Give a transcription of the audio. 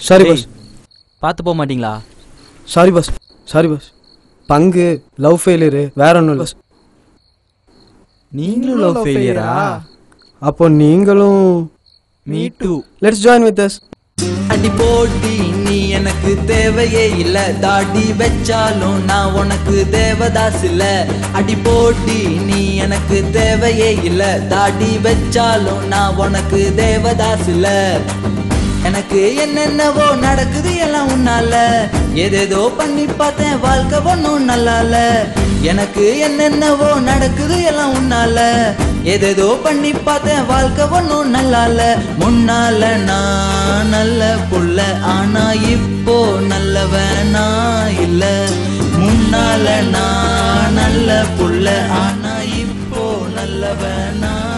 sorry டேய், pass பார்த்து போக மாட்டீங்களா சாரி பாஸ் சாரி பாஸ் பங்கு லவ் ஃபெயிலியரு வேற ஒன்றும் இல்லை நீங்களும் லவ் ஃபெயிலியரா அப்போ நீங்களும் me too let's join with us அடி போடி நீ எனக்கு தேவையே இல்ல தாடி வச்சாலும் நான் உனக்கு தேவதாஸ் இல்ல அடி போடி நீ எனக்கு தேவையே இல்ல தாடி வச்சாலும் நான் உனக்கு தேவதாஸ் இல்ல எனக்கு என்னென்னவோ நடக்குது எல்லாம் உன்னால ஏதேதோ பண்ணி பார்த்தேன் வாழ்க்கை ஒன்றும் நல்லா இல்ல எனக்கு என்னென்னவோ நடக்குது எல்லாம் உன்னால ஏதேதோ பண்ணி பார்த்தேன் வாழ்க்கை ஒன்றும் நல்லா இல்ல முன்னால நான் நல்ல புள்ள ஆனா இப்போ நல்லவனா இல்ல முன்னால நான் நல்ல புள்ள ஆனா இப்போ நல்லவனா